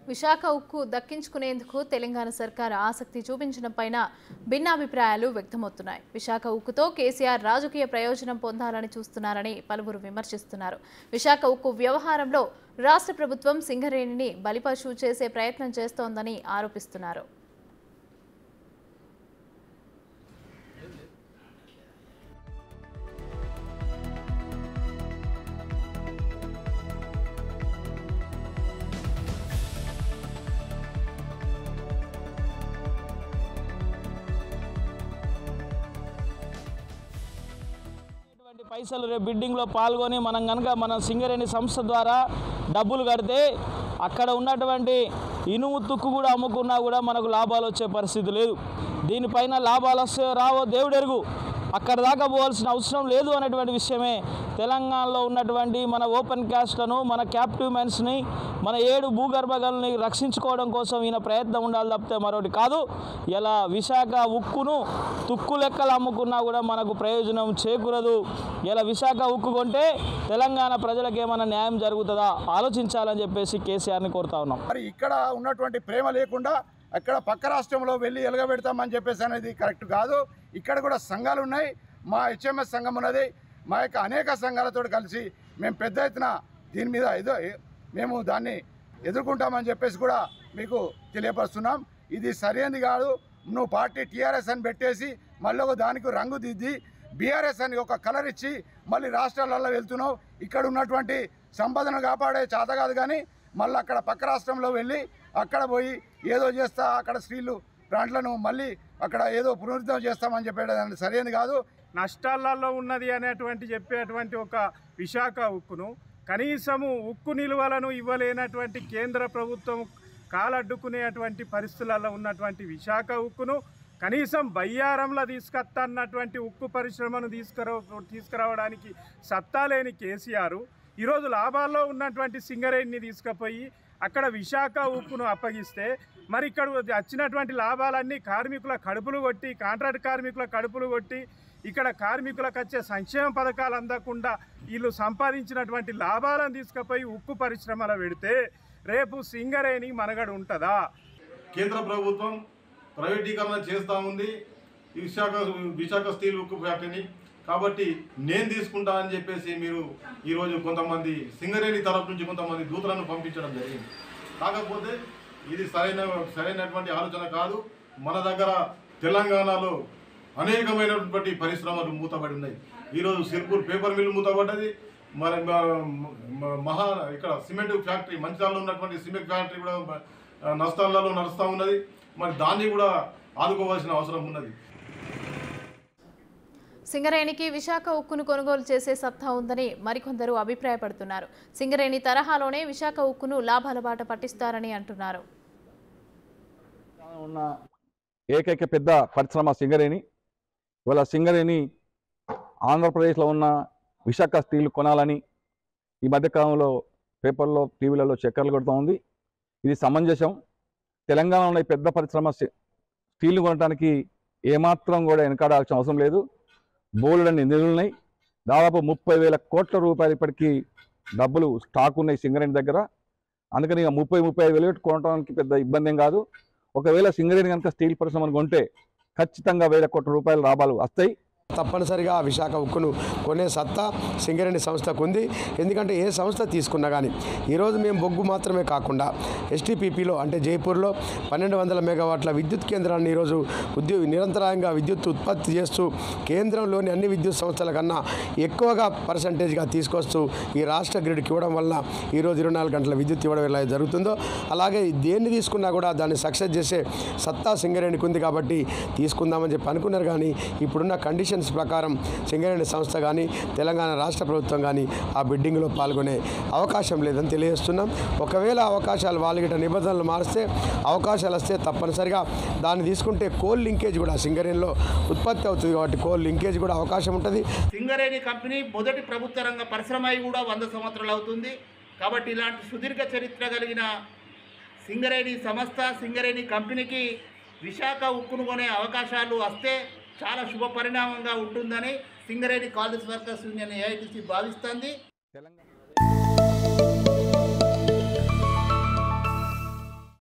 విశాఖ ఉక్కు దక్కించుకునేందుకు తెలంగాణ సర్కార్ ఆసక్తి చూపించడం పైన భిన్నాభిప్రాయాలు వ్యక్తమవుతున్నాయి విశాఖ ఉక్కుతో కేసీఆర్ రాజకీయ ప్రయోజనం పొందాలని చూస్తున్నారని పలువురు విమర్శిస్తున్నారు విశాఖ ఉక్కు వ్యవహారంలో రాష్ట్ర ప్రభుత్వం సింగరేణిని బలిపశువు చేసే ప్రయత్నం చేస్తోందని ఆరోపిస్తున్నారు ఇటువంటి పైసలు రేపు బిడ్డింగ్లో పాల్గొని మనం కనుక మన సింగరేణి సంస్థ ద్వారా డబ్బులు కడితే అక్కడ ఉన్నటువంటి ఇనుము తుక్కు కూడా అమ్ముకున్నా కూడా మనకు లాభాలు వచ్చే పరిస్థితి లేదు దీనిపైన లాభాలు వస్తే రావో దేవుడెరుగు అక్కడ దాకా పోవాల్సిన అవసరం లేదు అనేటువంటి విషయమే తెలంగాణలో ఉన్నటువంటి మన ఓపెన్ క్యాస్ట్లను మన క్యాప్టివ్ మెన్స్ని మన ఏడు భూగర్భగల్ని రక్షించుకోవడం కోసం ఈయన ప్రయత్నం ఉండాలి తప్పితే మరొకటి కాదు ఇలా విశాఖ ఉక్కును తుక్కు లెక్కలు అమ్ముకున్నా కూడా మనకు ప్రయోజనం చేకూరదు ఇలా విశాఖ ఉక్కు కొంటే తెలంగాణ ప్రజలకు ఏమైనా న్యాయం జరుగుతుందా ఆలోచించాలని చెప్పేసి కేసీఆర్ని కోరుతా ఉన్నాం మరి ఇక్కడ ఉన్నటువంటి ప్రేమ లేకుండా అక్కడ పక్క రాష్ట్రంలో వెళ్ళి ఎలగబెడతామని చెప్పేసి అనేది కరెక్ట్ కాదు ఇక్కడ కూడా సంఘాలు ఉన్నాయి మా హెచ్ఎంఎస్ సంఘం ఉన్నది మా యొక్క అనేక సంఘాలతో కలిసి మేము పెద్ద ఎత్తున దీని మీద ఏదో మేము దాన్ని ఎదుర్కొంటామని చెప్పేసి కూడా మీకు తెలియపరుస్తున్నాం ఇది సరైనది కాదు నువ్వు పార్టీ టీఆర్ఎస్ అని పెట్టేసి మళ్ళీ ఒక దానికి రంగు దిద్ది బీఆర్ఎస్ అని ఒక కలర్ ఇచ్చి మళ్ళీ రాష్ట్రాలలో వెళ్తున్నావు ఇక్కడ ఉన్నటువంటి సంపదను కాపాడే చేత కాదు కానీ మళ్ళీ అక్కడ పక్క రాష్ట్రంలో వెళ్ళి అక్కడ పోయి ఏదో చేస్తా అక్కడ స్త్రీలు ప్లాంట్లను మళ్ళీ అక్కడ ఏదో పునరుద్ధరణ చేస్తామని చెప్పేది సరైనది కాదు నష్టాలలో ఉన్నది అనేటువంటి చెప్పేటువంటి ఒక విశాఖ ఉక్కును కనీసము ఉక్కు నిల్వలను ఇవ్వలేనటువంటి కేంద్ర ప్రభుత్వం కాలడ్డుకునేటువంటి పరిస్థితులలో ఉన్నటువంటి విశాఖ ఉక్కును కనీసం బయ్యారంలో తీసుకొత్తన్నటువంటి ఉక్కు పరిశ్రమను తీసుకురా తీసుకురావడానికి సత్తా లేని కేసీఆర్ ఈరోజు లాభాల్లో ఉన్నటువంటి సింగరేణిని తీసుకుపోయి అక్కడ విశాఖ ఉక్కును అప్పగిస్తే మరి ఇక్కడ వచ్చినటువంటి లాభాలన్నీ కార్మికుల కడుపులు కొట్టి కాంట్రాక్ట్ కార్మికుల కడుపులు కొట్టి ఇక్కడ కార్మికులకు వచ్చే సంక్షేమ పథకాలు అందకుండా వీళ్ళు సంపాదించినటువంటి లాభాలను తీసుకుపోయి ఉక్కు పరిశ్రమలో పెడితే రేపు సింగరేణి మనగడ ఉంటుందా కేంద్ర ప్రభుత్వం ప్రైవేటీకరణ చేస్తూ ఉంది ఈ విశాఖ విశాఖ స్టీల్ ఉక్కు ఫ్యాక్టరీని కాబట్టి నేను తీసుకుంటా అని చెప్పేసి మీరు ఈరోజు కొంతమంది సింగరేణి తరపు నుంచి కొంతమంది దూతలను పంపించడం జరిగింది కాకపోతే ఇది సరైన సరైనటువంటి ఆలోచన కాదు మన దగ్గర తెలంగాణలో అనేకమైనటువంటి పరిశ్రమలు మూతబడి ఉన్నాయి ఈరోజు సిర్పూర్ పేపర్ మిల్ మూతబడ్డది మరి మ- మ- మహా ఇక్కడ సిమెంట్ ఫ్యాక్టరీ మంచిర్యాలలో ఉన్నటువంటి సిమెంట్ ఫ్యాక్టరీ కూడా ఆ, నష్టాలలో నడుస్తూ ఉన్నది మరి దాన్ని కూడా ఆదుకోవాల్సిన అవసరం ఉన్నది సింగరేణికి విశాఖ ఉక్కును కొనుగోలు చేసే సత్తా ఉందని మరికొందరు అభిప్రాయపడుతున్నారు సింగరేణి తరహాలోనే విశాఖ ఉక్కును లాభాల బాట పట్టిస్తారని అంటున్నారు ఉన్న ఏకైక పెద్ద పరిశ్రమ సింగరేణి ఇవాళ సింగరేణి ఆంధ్రప్రదేశ్లో ఉన్న విశాఖ స్టీల్ కొనాలని ఈ మధ్యకాలంలో పేపర్లో టీవీలలో చక్కర్లు కొడుతూ ఉంది ఇది సమంజసం తెలంగాణలో ఉన్న ఈ పెద్ద పరిశ్రమ స్టీ- స్టీల్ కొనడానికి ఏమాత్రం కూడా వెనకాడాల్సిన అవసరం లేదు బోలెడన్ని నిధులు ఉన్నాయి దాదాపు ముప్పై వేల కోట్ల రూపాయలు ఇప్పటికీ డబ్బులు స్టాక్ ఉన్నాయి సింగరేణి దగ్గర అందుకని ఇక ముప్పై ముప్పై ఐదు వేలు పెట్టి కొనడానికి పెద్ద ఇబ్బంది ఏం కాదు ఒకవేళ సింగరేణి కనుక స్టీల్ పరిశ్రమను కొంటే ఖచ్చితంగా వేల కోట్ల రూపాయల లాభాలు వస్తాయి తప్పనిసరిగా ఆ విశాఖ ఉక్కును కొనే సత్తా సింగరేణి సంస్థకు ఉంది ఎందుకంటే ఏ సంస్థ తీసుకున్నా కానీ ఈరోజు మేము బొగ్గు మాత్రమే కాకుండా ఎస్టీపీపీలో అంటే జైపూర్లో పన్నెండు వందల మెగావాట్ల విద్యుత్ కేంద్రాన్ని ఈరోజు ఉద్యో నిరంతరాయంగా విద్యుత్ ఉత్పత్తి చేస్తూ కేంద్రంలోని అన్ని విద్యుత్ సంస్థల కన్నా ఎక్కువగా పర్సంటేజ్గా తీసుకొస్తూ ఈ రాష్ట్ర గ్రిడ్కి ఇవ్వడం వల్ల ఈరోజు ఇరవై నాలుగు గంటల విద్యుత్ ఇవ్వడం ఎలా జరుగుతుందో అలాగే దేన్ని తీసుకున్నా కూడా దాన్ని సక్సెస్ చేసే సత్తా సింగరేణికి ఉంది కాబట్టి తీసుకుందామని చెప్పి అనుకున్నారు కానీ ఇప్పుడున్న కండిషన్స్ ప్రకారం సింగరేణి సంస్థ కానీ తెలంగాణ రాష్ట్ర ప్రభుత్వం కానీ ఆ బిడ్డింగ్లో పాల్గొనే అవకాశం లేదని తెలియజేస్తున్నాం ఒకవేళ అవకాశాలు వాళ్ళగిట నిబంధనలు మారిస్తే అవకాశాలు వస్తే తప్పనిసరిగా దాన్ని తీసుకుంటే కోల్ లింకేజ్ కూడా సింగరేణిలో ఉత్పత్తి అవుతుంది కాబట్టి కోల్ లింకేజ్ కూడా అవకాశం ఉంటుంది సింగరేణి కంపెనీ మొదటి ప్రభుత్వ రంగ పరిశ్రమ అయి కూడా వంద సంవత్సరాలు అవుతుంది కాబట్టి ఇలాంటి సుదీర్ఘ చరిత్ర కలిగిన సింగరేణి సంస్థ సింగరేణి కంపెనీకి విశాఖ ఉక్కును కొనే అవకాశాలు వస్తే చాలా శుభ పరిణామంగా ఉంటుందని Singareni college workers union AITC భావిస్తుంది తెలంగాణ